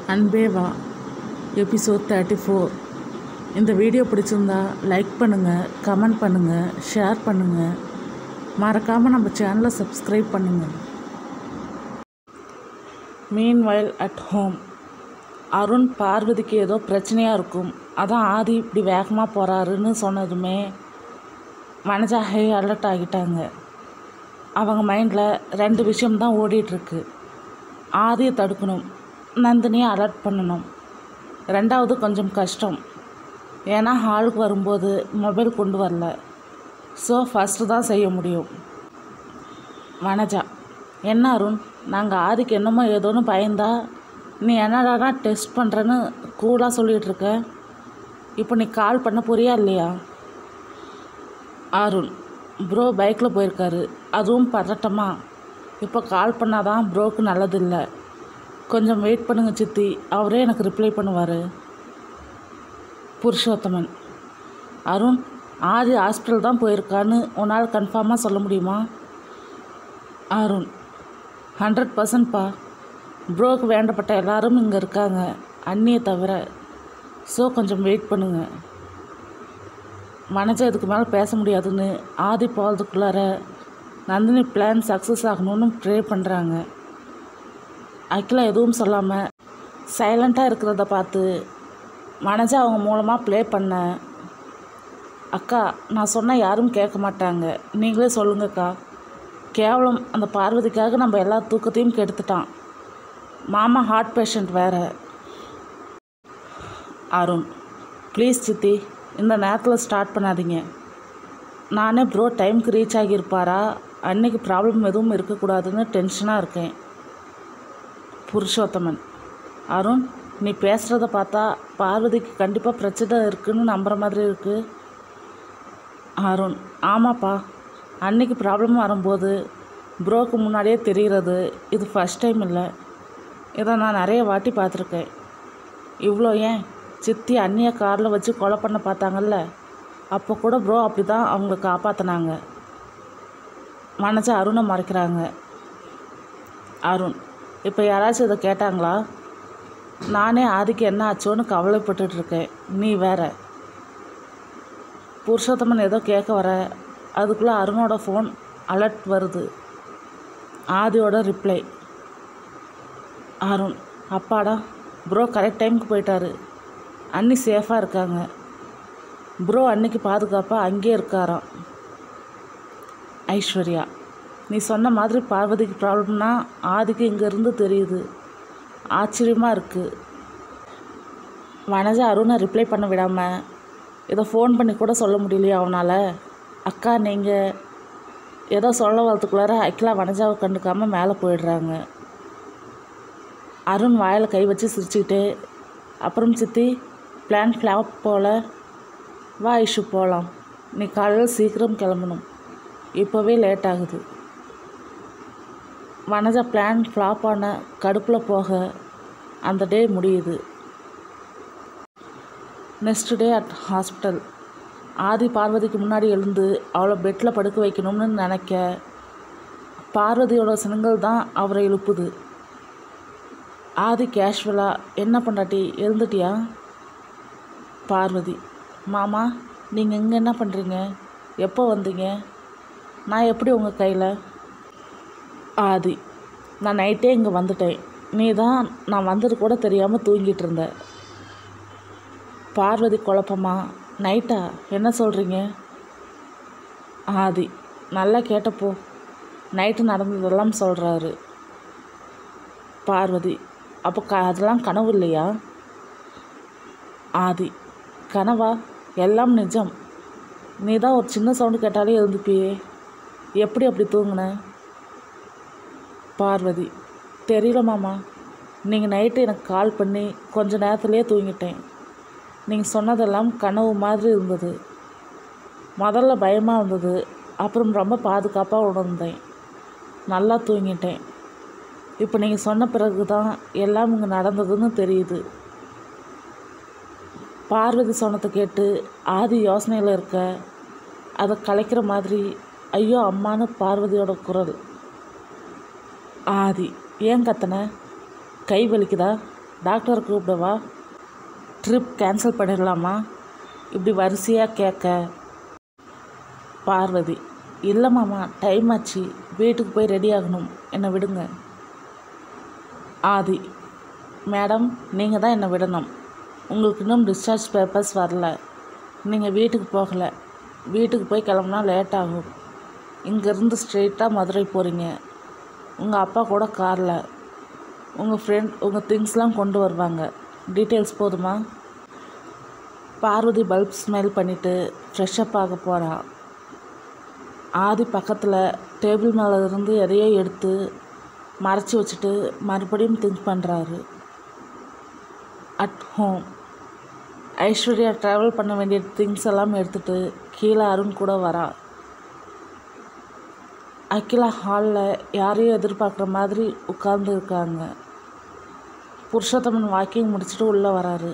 அன்பே Vaa episode thirty four இந்த video பிடிச்சிருந்தா லைக் பண்ணுங்கள் கமெண்ட் பண்ணுங்கள் ஷேர் பண்ணுங்கள் மறக்காமல் நம்ம சேனலை சப்ஸ்கிரைப் பண்ணுங்கள் மீன் வயல் அட் ஹோம் அருண் பார்வதிக்கு ஏதோ பிரச்சனையாக இருக்கும் அதான் ஆதி இப்படி வேகமாக போகிறாருன்னு சொன்னதுமே வனஜா ஹை அலர்ட் ஆகிட்டாங்க அவங்க மைண்டில் ரெண்டு விஷயம்தான் ஓடிட்டுருக்கு ஆதியை தடுக்கணும் நந்தினியை அலர்ட் பண்ணணும் ரெண்டாவது கொஞ்சம் கஷ்டம் ஏன்னா ஹாலுக்கு வரும்போது மொபைல் கொண்டு வரல ஸோ ஃபஸ்ட்டு தான் செய்ய முடியும் வனஜா என்ன அருண் நாங்கள் ஆதிக்கு என்னமோ ஏதோன்னு பயந்தா நீ என்னடானா டெஸ்ட் பண்ணுறேன்னு கூலாக சொல்லிகிட்டு இருக்க இப்போ நீ கால் பண்ண போறியா இல்லையா அருண் ப்ரோ பைக்கில் போயிருக்காரு அதுவும் பதட்டமா இப்போ கால் பண்ணாதான் ப்ரோக்கு நல்லதில்லை கொஞ்சம் வெயிட் பண்ணுங்க சித்தி அவரே எனக்கு ரிப்ளை பண்ணுவார் புருஷோத்தமன் அருண் ஆதி ஹாஸ்பிட்டல் தான் போயிருக்கான்னு உன்னால் கன்ஃபார்மாக சொல்ல முடியுமா அருண் ஹண்ட்ரட் பர்சன்ட்ப்பா ப்ரோக்கு வேண்டப்பட்ட எல்லாரும் இங்கே இருக்காங்க அண்ணியை தவிர ஸோ கொஞ்சம் வெயிட் பண்ணுங்க மனசை இதுக்கு மேலே பேச முடியாதுன்னு ஆதி போகிறதுக்குள்ளார நந்தினி பிளான் சக்ஸஸ் ஆகணும்னு ப்ரே பண்ணுறாங்க அகிலா எதுவும் சொல்லாமல் சைலண்ட்டாக இருக்கிறத பார்த்து மனசை அவங்க மூலமாக ப்ளே பண்ண அக்கா நான் சொன்னால் யாரும் கேட்க மாட்டாங்க நீங்களே சொல்லுங்கக்கா கேவலம் அந்த பார்வதிக்காக நம்ம எல்லா தூக்கத்தையும் கெடுத்துட்டான் மாமா ஹார்ட் பேஷண்ட் வேறு அருண் ப்ளீஸ் சித்தி இந்த நேரத்தில் ஸ்டார்ட் பண்ணாதீங்க நானே ப்ரோ டைமுக்கு ரீச் ஆகியிருப்பாரா அன்னைக்கு ப்ராப்ளம் எதுவும் இருக்கக்கூடாதுன்னு டென்ஷனாக இருக்கேன் புருஷோத்தமன் அருண் நீ பேசுகிறத பார்த்தா பார்வதிக்கு கண்டிப்பாக பிரச்சனை இருக்குன்னு நம்புகிற மாதிரி இருக்குது அருண் ஆமாப்பா அன்னைக்கு ப்ராப்ளம் வரும்போது ப்ரோக்கு முன்னாடியே தெரிகிறது இது ஃபஸ்ட் டைம் இல்லை இதை நான் நிறைய வாட்டி பார்த்துருக்கேன் இவ்வளோ ஏன் சித்தி அண்ணியை காரில் வச்சு கொலை பண்ண பார்த்தாங்கல்ல அப்போ கூட ப்ரோ அப்படி தான் அவங்கள காப்பாற்றினாங்க மனசை அருணை மறைக்கிறாங்க அருண் இப்போ யாராச்சும் இதை கேட்டாங்களா நானே ஆதிக்கு என்ன ஆச்சோன்னு கவலைப்பட்டுட்டு இருக்கேன் நீ வேற புருஷோத்தமன் ஏதோ கேட்க வர அதுக்குள்ளே அருணோட ஃபோன் அலர்ட் வருது ஆதியோட ரிப்ளை அருண் அப்பாடா ப்ரோ கரெக்ட் டைமுக்கு போயிட்டாரு அண்ணி சேஃபாக இருக்காங்க ப்ரோ அன்னைக்கு பாதுகாப்பாக அங்கேயே இருக்காராம் ஐஸ்வர்யா நீ சொன்ன மாதிரி பார்வதிக்கு ப்ராப்ளம்னா ஆதிக்கு இங்கேருந்து தெரியுது ஆச்சரியமாக இருக்குது வனஜா அருணை ரிப்ளை பண்ண விடாமல் இதை ஃபோன் பண்ணி கூட சொல்ல முடியலையா அவனால் அக்கா நீங்கள் ஏதோ சொல்ல வரதுக்குள்ளார அக்கிலா வனஜாவை கண்டுக்காமல் மேலே போயிடுறாங்க அருண் வாயில் கை வச்சு சிரிச்சுக்கிட்டே அப்புறம் சித்தி பிளான் ஃப்ளாப் போல வா இஷு போகலாம் நீ காலையில் சீக்கிரம் கிளம்பணும் இப்போவே லேட் ஆகுது வனஜா பிளான் ஃப்ளாப் ஆன கடுப்பில் போக அந்த டே முடியுது next day at hospital Aadhi பார்வதிக்கு முன்னாடி எழுந்து அவளை பெட்டில் படுக்க வைக்கணும்னு நினைக்க பார்வதியோட சினங்கள் தான் அவரை எழுப்புது ஆதி கேஷுவலாக என்ன பண்ணாட்டி எழுந்துட்டியா பார்வதி மாமா நீங்கள் இங்கே என்ன பண்ணுறீங்க எப்போ வந்தீங்க நான் எப்படி உங்கள் கையில் ஆதி நான் நைட்டே இங்கே வந்துட்டேன் நீ தான் நான் வந்தது கூட தெரியாமல் தூங்கிட்டு இருந்த பார்வதி குழப்பமா நைட்டா என்ன சொல்கிறீங்க ஆதி நல்லா கேட்டப்போ நைட்டு நடந்ததெல்லாம் சொல்கிறாரு பார்வதி அப்போ க அதெல்லாம் கனவு இல்லையா ஆதி கனவா எல்லாம் நிஜம் நீ தான் ஒரு சின்ன சவுண்டு கேட்டாலே எழுந்துப்பியே எப்படி அப்படி தூங்குன பார்வதி தெரியல மாமா நீங்கள் நைட்டு எனக்கு கால் பண்ணி கொஞ்ச நேரத்துலேயே தூங்கிட்டேன் நீங்கள் சொன்னதெல்லாம் கனவு மாதிரி இருந்தது முதல்ல பயமாக இருந்தது அப்புறம் ரொம்ப பாதுகாப்பாக உணர்ந்தேன் நல்லா தூங்கிட்டேன் இப்போ நீங்கள் சொன்ன பிறகு தான் எல்லாம் இங்கே நடந்ததுன்னு தெரியுது பார்வதி சொன்னதை கேட்டு ஆதி யோசனையில் இருக்க அதை கலைக்கிற மாதிரி ஐயோ அம்மான்னு பார்வதியோட குரல் ஆதி ஏன் கத்தன கை வலிக்குதா டாக்டர் கூப்பிடவா ட்ரிப் கேன்சல் பண்ணிடலாமா இப்படி வரிசையாக கேட்க பார்வதி இல்லை மாமா டைம் ஆச்சு வீட்டுக்கு போய் ரெடி ஆகணும் என்னை விடுங்க ஆதி மேடம் நீங்கள் தான் என்னை விடணும் உங்களுக்கு இன்னும் டிஸ்சார்ஜ் பேப்பர்ஸ் வரல நீங்கள் வீட்டுக்கு போகலை வீட்டுக்கு போய் கிளம்புனா லேட் ஆகும் இங்கேருந்து ஸ்ட்ரெயிட்டாக மதுரை போகிறீங்க உங்கள் அப்பா கூட காரில் உங்கள் ஃப்ரெண்ட் உங்கள் திங்ஸ்லாம் கொண்டு வருவாங்க டீட்டெயில்ஸ் போதுமா பார்வதி பல்ப் ஸ்மெல் பண்ணிவிட்டு ஃப்ரெஷ்அப் ஆக போகிறா ஆதி பக்கத்தில் டேபிள் மேலே இருந்து எதையோ எடுத்து மறைச்சி வச்சுட்டு மறுபடியும் திங்க் பண்ணுறாரு அட் ஹோம் ஐஸ்வர்யா ட்ராவல் பண்ண வேண்டிய திங்ஸ் எல்லாம் எடுத்துகிட்டு கீழே அருண் கூட வரா அகிலா ஹாலில் யாரையும் எதிர்பார்க்குற மாதிரி உட்கார்ந்து இருக்காங்க புருஷோத்தமன் வாக்கிங் முடிச்சுட்டு உள்ளே வராரு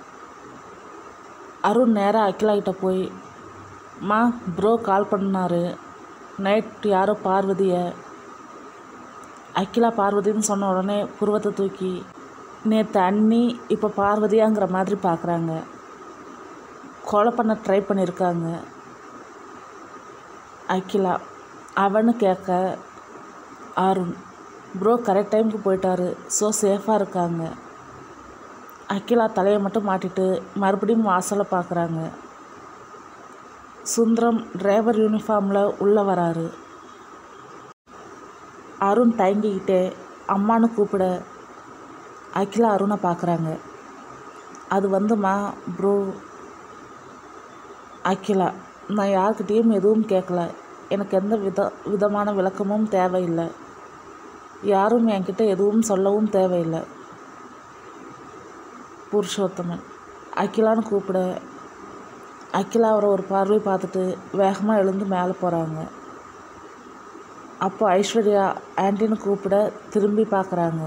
அருண் நேராக அகிலா கிட்ட போய் மா ப்ரோ கால் பண்ணாரு நைட் யாரோ பார்வதியை அகிலா பார்வதின்னு சொன்ன உடனே புருவத்தை தூக்கி நேற்று அண்ணி இப்போ பார்வதியாங்கிற மாதிரி பார்க்குறாங்க கொலை பண்ண ட்ரை பண்ணியிருக்காங்க அகிலா அவன்னு கேட்க அருண் ப்ரோ கரெக்ட் டைமுக்கு போயிட்டாரு ஸோ சேஃபாக இருக்காங்க அகிலா தலையை மட்டும் மாட்டிட்டு மறுபடியும் வாசலை பார்க்குறாங்க சுந்தரம் டிரைவர் யூனிஃபார்மில் உள்ளே வராரு அருண் தயங்கிக்கிட்டே அம்மான்னு கூப்பிட அகிலா அருணை பார்க்குறாங்க அது வந்துமா ப்ரோ அகிலா நான் யார்கிட்டேயும் எதுவும் கேட்கல எனக்கு எந்த வித விதமான விளக்கமும் தேவையில்லை யாரும் என்கிட்ட எதுவும் சொல்லவும் தேவையில்லை புருஷோத்தமன் அகிலான்னு கூப்பிட அகிலா அவரை ஒரு பார்வை பார்த்துட்டு வேகமாக எழுந்து மேலே போகிறாங்க அப்போ ஐஸ்வர்யா ஆன்ட்டின்னு கூப்பிட திரும்பி பார்க்குறாங்க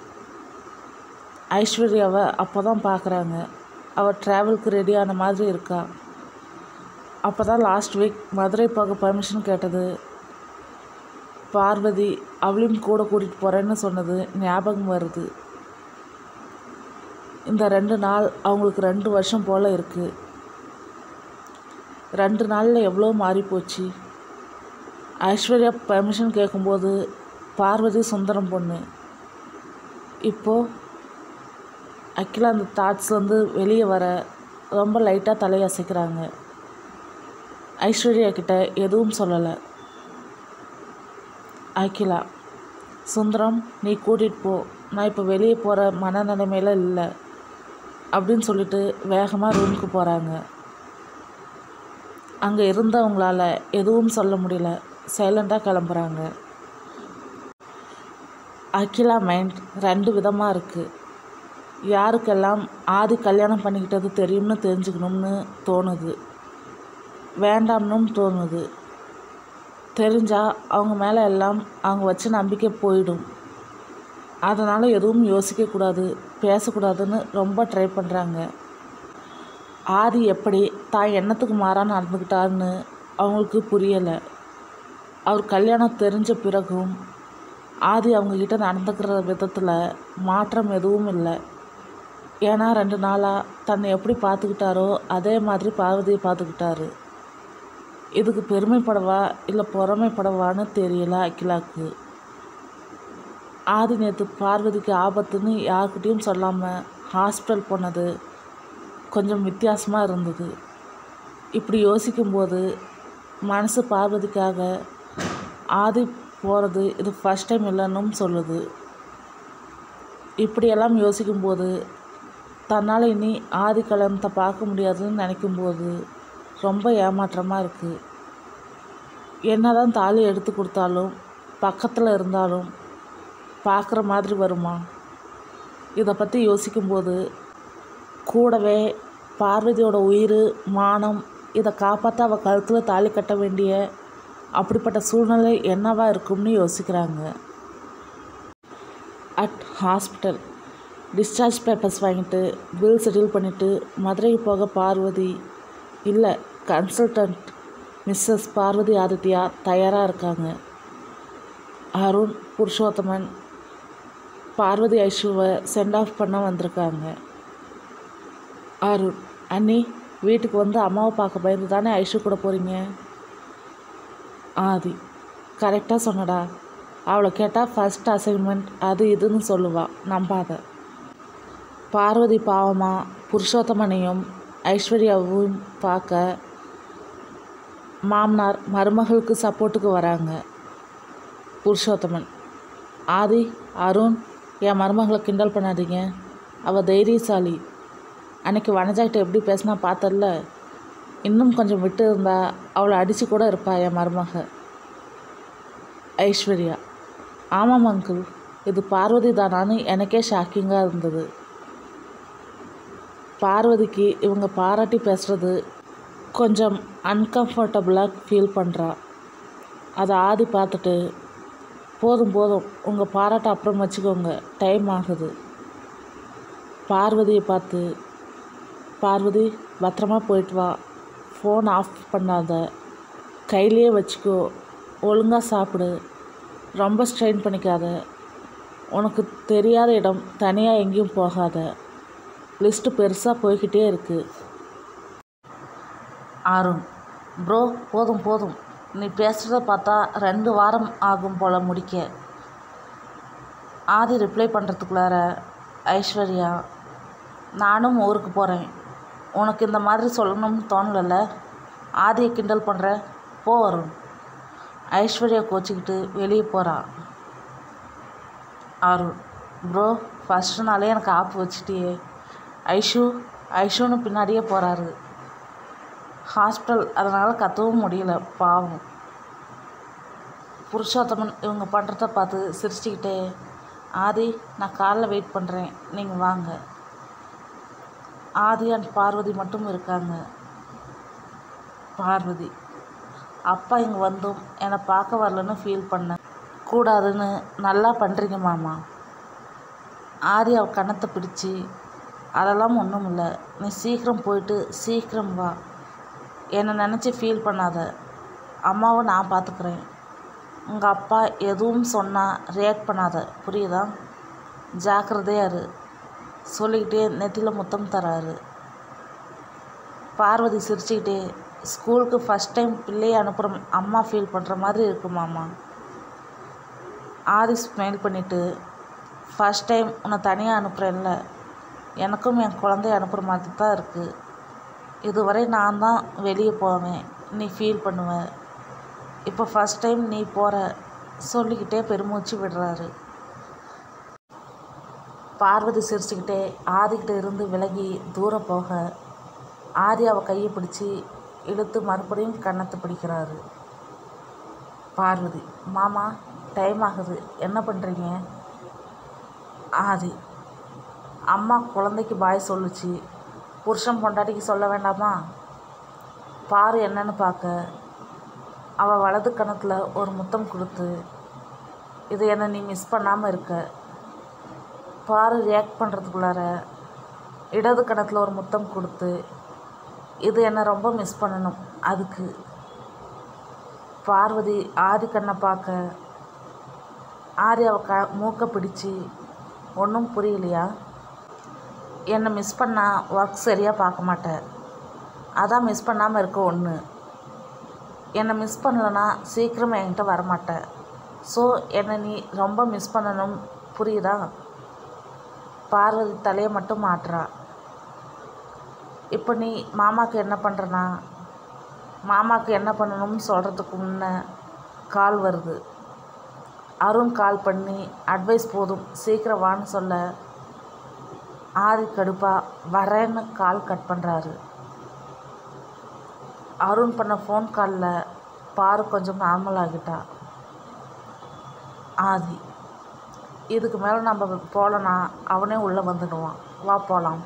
ஐஸ்வர்யாவை அப்போ தான் பார்க்குறாங்க அவள் ட்ராவலுக்கு ரெடியான மாதிரி இருக்கா அப்போ தான் லாஸ்ட் வீக் மதுரை போக பர்மிஷன் கேட்டது பார்வதி அவளையும் கூட கூட்டிகிட்டு போகிறேன்னு சொன்னது ஞாபகம் வருது இந்த ரெண்டு நாள் அவங்களுக்கு ரெண்டு வருஷம் போல் இருக்குது ரெண்டு நாளில் எவ்வளோ மாறி போச்சு ஐஸ்வர்யா பர்மிஷன் கேட்கும்போது பார்வதி சுந்தரம் பொண்ணு இப்போது அகிலா அந்த தாட்ஸ்லேருந்து வெளியே வர ரொம்ப லைட்டாக தலையசைக்கிறாங்க ஐஸ்வர்யா கிட்ட எதுவும் சொல்லலை அகிலா சுந்தரம் நீ கூட்டிகிட்டு போ நான் இப்போ வெளியே போகிற மனநிலைமையில் இல்லை அப்படின்னு சொல்லிட்டு வேகமாக ரூமுக்கு போகிறாங்க அங்கே இருந்தவங்களால எதுவும் சொல்ல முடியல சைலண்ட்டாக கிளம்புறாங்க அகிலா மைண்ட் ரெண்டு விதமாக இருக்குது யாருக்கெல்லாம் ஆதி கல்யாணம் பண்ணிக்கிட்டது தெரியும்னு தெரிஞ்சுக்கணும்னு தோணுது வேண்டாம்னும் தோணுது தெரிஞ்சால் அவங்க மேலே எல்லாம் அவங்க வச்ச நம்பிக்கை போயிடும் அதனால் எதுவும் யோசிக்கக்கூடாது பேசக்கூடாதுன்னு ரொம்ப ட்ரை பண்ணுறாங்க ஆதி எப்படி தான் எண்ணத்துக்கு மாறாக நடந்துக்கிட்டாருன்னு அவங்களுக்கு புரியலை அவர் கல்யாணம் தெரிஞ்ச பிறகும் ஆதி அவங்கக்கிட்ட நடந்துக்கிற விதத்தில் மாற்றம் எதுவும் இல்லை ஏன்னா ரெண்டு நாளாக தன்னை எப்படி பார்த்துக்கிட்டாரோ அதே மாதிரி பார்வதியை பார்த்துக்கிட்டாரு இதுக்கு பெருமைப்படவா இல்லை பொறாமைப்படவான்னு தெரியல அகிலாக்கு ஆதி நேற்று பார்வதிக்கு ஆபத்துன்னு யார்கிட்டயும் சொல்லாமல் ஹாஸ்பிட்டல் போனது கொஞ்சம் வித்தியாசமாக இருந்தது இப்படி யோசிக்கும்போது மனசு பார்வதிக்காக ஆதி போகிறது இது ஃபஸ்ட் டைம் இல்லைன்னும் சொல்லுது இப்படியெல்லாம் யோசிக்கும்போது தன்னால் இனி ஆதி கல்யாணத்தை பார்க்க முடியாதுன்னு நினைக்கும்போது ரொம்ப ஏமாற்றமாக இருக்குது என்ன தான் தாலி எடுத்து கொடுத்தாலும் பக்கத்தில் இருந்தாலும் பார்க்குற மாதிரி வருமா இதை பற்றி யோசிக்கும்போது கூடவே பார்வதியோட உயிர் மானம் இதை காப்பாற்ற அவள் கழுத்தில் தாலி கட்ட வேண்டிய அப்படிப்பட்ட சூழ்நிலை என்னவா இருக்கும்னு யோசிக்கிறாங்க அட் ஹாஸ்பிட்டல் டிஸ்சார்ஜ் பேப்பர்ஸ் வாங்கிட்டு பில் செட்டில் பண்ணிவிட்டு மதுரைக்கு போக பார்வதி இல்லை கன்சல்டன்ட் மிஸ்ஸஸ் பார்வதி ஆதித்யா தயாராக இருக்காங்க அருண் புருஷோத்தமன் பார்வதி ஐஷுவை சென்ட் ஆஃப் பண்ண வந்திருக்காங்க அருண் அண்ணி வீட்டுக்கு வந்து அம்மாவை பார்க்க பயந்து தானே ஐஷு கூட போகிறீங்க ஆதி கரெக்டாக சொன்னடா அவளை கேட்டால் ஃபஸ்ட் அசைன்மெண்ட் அது இதுன்னு சொல்லுவா நம்பாத பார்வதி பாவமா புருஷோத்தமனையும் ஐஸ்வர்யாவும் பார்க்க மாமனார் மருமகளுக்கு சப்போர்ட்டுக்கு வராங்க புருஷோத்தமன் ஆதி அருண் என் மருமகளை கிண்டல் பண்ணாதீங்க அவள் தைரியசாலி அன்னைக்கு வனஜாக்கிட்ட எப்படி பேசினா பார்த்தல்ல இன்னும் கொஞ்சம் விட்டு இருந்தா அவளை அடித்து கூட இருப்பா என் மருமக ஐஸ்வர்யா ஆமாம் அங்கிள் இது பார்வதி தானான்னு எனக்கே ஷாக்கிங்காக இருந்தது பார்வதிக்கு இவங்க பாராட்டி பேசுகிறது கொஞ்சம் அன்கம்ஃபர்டபுளாக ஃபீல் பண்ணுறா அதை ஆதி பார்த்துட்டு போதும் போதும் உங்கள் பாராட்ட அப்புறம் வச்சுக்கோங்க டைம் ஆகுது பார்வதியை பார்த்து பார்வதி பத்திரமா போயிட்டு வா ஃபோன் ஆஃப் பண்ணாத கையிலேயே வச்சுக்கோ ஒழுங்காக சாப்பிடு ரொம்ப ஸ்ட்ரெயின் பண்ணிக்காத உனக்கு தெரியாத இடம் தனியாக எங்கேயும் போகாத லிஸ்ட்டு பெருசாக போய்கிட்டே இருக்குது அருண் ப்ரோ போதும் போதும் நீ பேசுகிறத பார்த்தா ரெண்டு வாரம் ஆகும் போல் முடிக்க ஆதி ரிப்ளை பண்ணுறதுக்குள்ளார ஐஸ்வர்யா நானும் ஊருக்கு போகிறேன் உனக்கு இந்த மாதிரி சொல்லணும்னு தோணலைல்ல ஆதியை கிண்டல் பண்ணுற போ அருண் ஐஸ்வர்யா கோச்சிக்கிட்டு வெளியே போகிறா அருண் ப்ரோ ஃபஸ்ட்டு நாளே எனக்கு ஆப்பு வச்சுட்டியே ஐஷு ஐஷுன்னு பின்னாடியே போகிறாரு ஹாஸ்பிட்டல் அதனால் கத்தவும் முடியல பாவம் புருஷோத்தமன் இவங்க பண்ணுறத பார்த்து சிரிச்சுக்கிட்டே ஆதி நான் காலைல வெயிட் பண்ணுறேன் நீங்கள் வாங்க ஆதி அண்ட் பார்வதி மட்டும் இருக்காங்க பார்வதி அப்பா இங்கே வந்தும் என்னை பார்க்க வரலன்னு ஃபீல் பண்ணேன் கூடாதுன்னு நல்லா பண்ணுறீங்க மாமா ஆதி அவ கன்னத்தை பிடிச்சி அதெல்லாம் ஒன்றும் இல்லை நீ சீக்கிரம் போயிட்டு சீக்கிரம் வா என்னை நினச்சி ஃபீல் பண்ணாத அம்மாவை நான் பார்த்துக்கிறேன் உங்கள் அப்பா எதுவும் சொன்னால் ரியாக்ட் பண்ணாத புரியுதா ஜாக்கிரதையா இரு சொல்லிக்கிட்டே நெத்தியில் முத்தம் தராரு பார்வதி சிரிச்சுக்கிட்டே ஸ்கூலுக்கு ஃபஸ்ட் டைம் பிள்ளையை அனுப்புகிற அம்மா ஃபீல் பண்ணுற மாதிரி இருக்கு மாமா ஆதி ஸ்மைல் பண்ணிவிட்டு ஃபஸ்ட் டைம் உன்னை தனியாக அனுப்புகிறேன்ல எனக்கும் என் குழந்தைய அனுப்புகிற மாதிரி தான் இருக்குது இதுவரை நான் தான் வெளியே போவேன் நீ ஃபீல் பண்ணுவ இப்போ ஃபஸ்ட் டைம் நீ போகிற சொல்லிக்கிட்டே பெருமூச்சு விடுறாரு பார்வதி சிரிச்சுக்கிட்டே ஆதிக்கிட்ட இருந்து விலகி தூரம் போக ஆதி அவ கையை பிடிச்சி இழுத்து மறுபடியும் கன்னத்தை பிடிக்கிறாரு பார்வதி மாமா டைம் ஆகுது என்ன பண்ணுறீங்க ஆதி அம்மா குழந்தைக்கு பாய் சொல்லுச்சு புருஷன் பொண்டாட்டிக்கு சொல்ல வேண்டாமா பாரு என்னன்னு பார்க்க அவள் வலது கணத்தில் ஒரு முத்தம் கொடுத்து இது என்னை நீ மிஸ் பண்ணாமல் இருக்க பாரு ரியாக்ட் பண்ணுறதுக்குள்ளார இடது கணத்தில் ஒரு முத்தம் கொடுத்து இது என்னை ரொம்ப மிஸ் பண்ணணும் அதுக்கு பார்வதி ஆதி கண்ணை பார்க்க ஆதி அவ க மூக்கை பிடிச்சி ஒன்றும் புரியலையா என்னை மிஸ் பண்ணால் ஒர்க் சரியாக பார்க்க மாட்டேன் அதான் மிஸ் பண்ணாமல் இருக்க ஒன்று என்னை மிஸ் பண்ணலன்னா சீக்கிரம் என்கிட்ட வரமாட்டேன் ஸோ என்னை நீ ரொம்ப மிஸ் பண்ணணும் புரியுதா பார்வதி தலையை மட்டும் மாட்டுறா இப்போ நீ மாமாவுக்கு என்ன பண்ணுறனா மாமாவுக்கு என்ன பண்ணணும்னு சொல்கிறதுக்கு முன்ன கால் வருது அருண் கால் பண்ணி அட்வைஸ் போதும் சீக்கிரம் வான்னு சொல்ல ஆதி கடுப்பா வரேன்னு கால் கட் பண்ணுறாரு அருண் பண்ண ஃபோன் காலில் பாரு கொஞ்சம் நார்மல் ஆகிட்டா ஆதி இதுக்கு மேலே நம்ம போகலனா அவனே உள்ளே வந்துடுவான் வா போகலாம்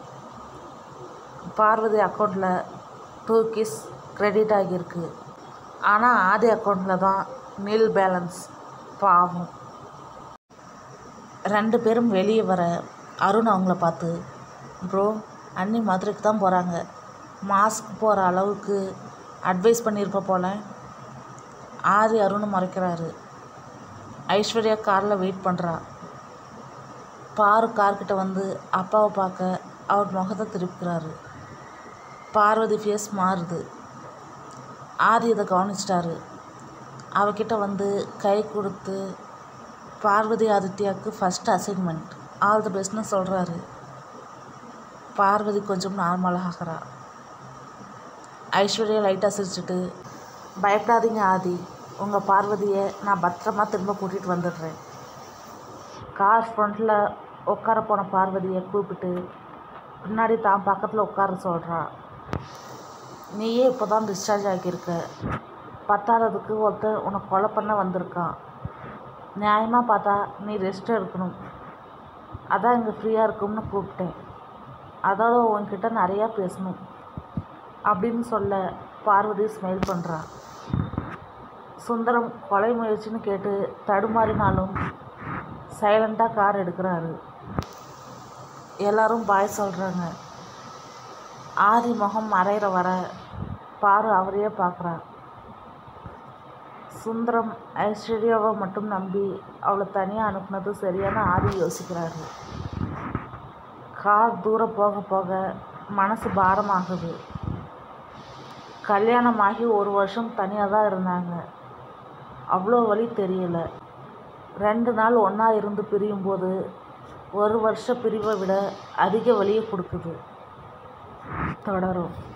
பார்வதி அக்கௌண்ட்டில் டூ கிஸ் கிரெடிட் ஆகியிருக்கு ஆனால் ஆதி அக்கௌண்ட்டில் தான் நில் பேலன்ஸ் பாவம் ரெண்டு பேரும் வெளியே வர அருண் அவங்கள பார்த்து ப்ரோ அண்ணி மதுரைக்கு தான் போகிறாங்க மாஸ்க் போகிற அளவுக்கு அட்வைஸ் பண்ணியிருப்ப போல ஆதி அருண் மறைக்கிறாரு ஐஸ்வர்யா காரில் வெயிட் பண்ணுறா பாரு கார்கிட்ட வந்து அப்பாவை பார்க்க அவர் முகத்தை திருப்பிக்கிறாரு பார்வதி ஃபேஸ் மாறுது ஆதி இதை கவனிச்சிட்டாரு அவகிட்ட வந்து கை கொடுத்து பார்வதி ஆதித்யாவுக்கு ஃபஸ்ட் அசைன்மெண்ட் ஆல் தி பெஸ்ட்னு சொல்கிறாரு பார்வதி கொஞ்சம் நார்மலாக ஆகிறா ஐஸ்வர்யா லைட்டாக சிரிச்சிட்டு பயப்படாதீங்க ஆதி உங்கள் பார்வதியை நான் பத்திரமா திரும்ப கூட்டிகிட்டு வந்துடுறேன் கார் ஃப்ரண்ட்டில் உட்கார போன பார்வதியை கூப்பிட்டு பின்னாடி தான் பக்கத்தில் உட்கார சொல்கிறா நீயே இப்போ தான் டிஸ்சார்ஜ் ஆகியிருக்க பத்தாததுக்கு ஒருத்தன் உன்னை கொலை பண்ண வந்திருக்கான் நியாயமாக பார்த்தா நீ ரெஸ்ட் எடுக்கணும் அதான் இங்கே ஃப்ரீயாக இருக்கும்னு கூப்பிட்டேன் அதோட உன்கிட்ட நிறையா பேசணும் அப்படின்னு சொல்ல பார்வதி ஸ்மைல் பண்ணுறா சுந்தரம் கொலை முயற்சின்னு கேட்டு தடுமாறினாலும் சைலண்ட்டாக கார் எடுக்கிறாரு எல்லாரும் பாய் சொல்கிறாங்க ஆதி முகம் மறையிற வர பாரு அவரையே பார்க்குறா சுந்தரம் ஐஸ்வர்யாவை மட்டும் நம்பி அவளை தனியாக அனுப்புனது சரியான ஆதி யோசிக்கிறாரு கார் தூரம் போக போக மனசு பாரமாகுது கல்யாணமாகி ஒரு வருஷம் தனியாக தான் இருந்தாங்க அவ்வளோ வழி தெரியல ரெண்டு நாள் ஒன்றா இருந்து பிரியும்போது ஒரு வருஷ பிரிவை விட அதிக வலியை கொடுக்குது தொடரும்